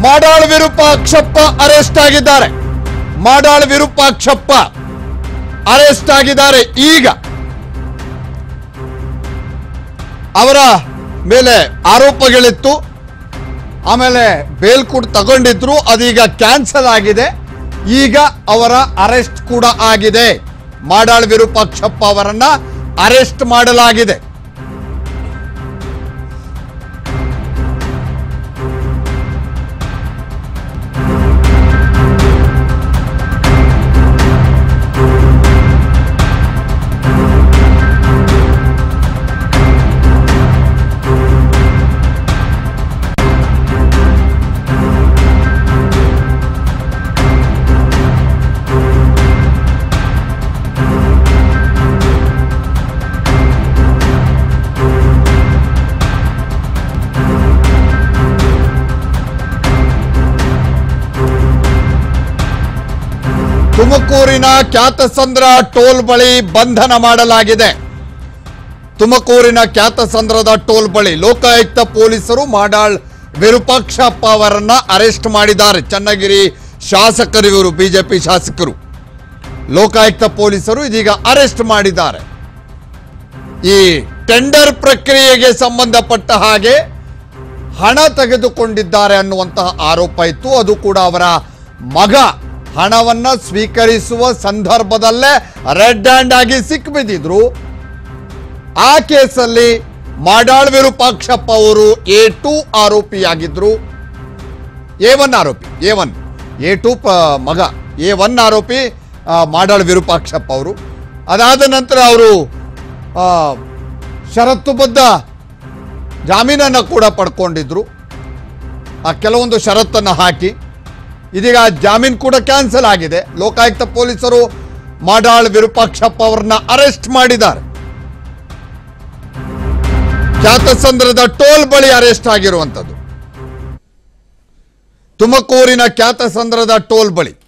Madal Virupakshappa arrest ಆಗಿದ್ದಾರೆ Madal Virupakshappa arrest ಆಗಿದ್ದಾರೆ ಈಗ ಅವರ ಮೇಲೆ ಆರೋಪಗಳಿತ್ತು ಆಮೇಲೆ ಬೇಲ್ ಕೂಡ ತಗೊಂಡಿದ್ರು ಅದೀಗ ಕ್ಯಾನ್ಸಲ್ ಆಗಿದೆ ಈಗ ಅವರ ಅರೆಸ್ಟ್ ಕೂಡ ಆಗಿದೆ ಮಾಡಾಳ್ ವಿರೂಪಾಕ್ಷಪ್ಪ ಅವರನ್ನ ಅರೆಸ್ಟ್ ಮಾಡಲಾಗಿದೆ ತುಮಕೂರಿನ ಖ್ಯಾತಸಂದ್ರ ಟೋಲ್ ಬಳಿ ಬಂಧನ ಮಾಡಲಾಗಿದೆ ತುಮಕೂರಿನ ಖ್ಯಾತಸಂದ್ರದ ಟೋಲ್ ಬಳಿ ಲೋಕಾಯುಕ್ತ ಪೊಲೀಸರು ಮಾಡಾಳ್ ವಿರೂಪಾಕ್ಷಪ್ಪ ಅವರನ್ನ ಅರೆಸ್ಟ್ ಮಾಡಿದ್ದಾರೆ ಚನ್ನಗಿರಿ ಶಾಸಕರು ಇವರು ಬಿಜೆಪಿ ಶಾಸಕರು ಲೋಕಾಯುಕ್ತ ಪೊಲೀಸರು ಇದೀಗ ಅರೆಸ್ಟ್ ಮಾಡಿದ್ದಾರೆ ಈ ಟೆಂಡರ್ ಪ್ರಕ್ರಿಯೆಗೆ ಸಂಬಂಧಪಟ್ಟ ಹಾಗೆ ಹಣ ತೆಗೆದುಕೊಂಡಿದ್ದಾರೆ ಅನ್ನುವಂತಹ ಆರೋಪ ಇತ್ತು ಅದು ಕೂಡ ಅವರ ಮಗ ಹಣವನ್ನ ಸ್ವೀಕರಿಸುವ ಸಂದರ್ಭದಲ್ಲೇ ರೆಡ್ ಹ್ಯಾಂಡ್ ಆಗಿ ಸಿಕ್ಬಿದ್ದಿದ್ರು ಆ ಕೇಸಲ್ಲಿ ಮಾಡಾಳ್ ವಿರೂಪಾಕ್ಷಪ್ಪ ಅವರು ಎ ಟು ಆರೋಪಿಯಾಗಿದ್ರು ಎ ಒನ್ ಆರೋಪಿ ಎ ಒನ್ ಎ ಟು ಪ ಮಗ ಎ ಒನ್ ಆರೋಪಿ ಆ, ಮಾಡಾಳ್ ವಿರೂಪಾಕ್ಷಪ್ಪ ಅವರು ಅದಾದ ನಂತರ ಅವರು ಆ, ಷರತ್ತುಬದ್ಧ ಜಾಮೀನನ್ನು ಕೂಡ ಪಡ್ಕೊಂಡಿದ್ರು ಆ ಕೆಲವೊಂದು ಷರತ್ತನ್ನು ಹಾಕಿ ಇದೀಗ ಆ ಜಾಮೀನು ಕೂಡ ಕ್ಯಾನ್ಸಲ್ ಆಗಿದೆ ಲೋಕಾಯುಕ್ತ ಪೊಲೀಸರು ಮಾಡಾಳ್ ವಿರೂಪಾಕ್ಷಪ್ಪ ಅವರನ್ನ ಅರೆಸ್ಟ್ ಮಾಡಿದ್ದಾರೆ ಖ್ಯಾತಸಂದ್ರದ ಟೋಲ್ ಬಳಿ ಅರೆಸ್ಟ್ ಆಗಿರುವಂಥದ್ದು ತುಮಕೂರಿನ ಖ್ಯಾತಸಂದ್ರದ ಟೋಲ್ ಬಳಿ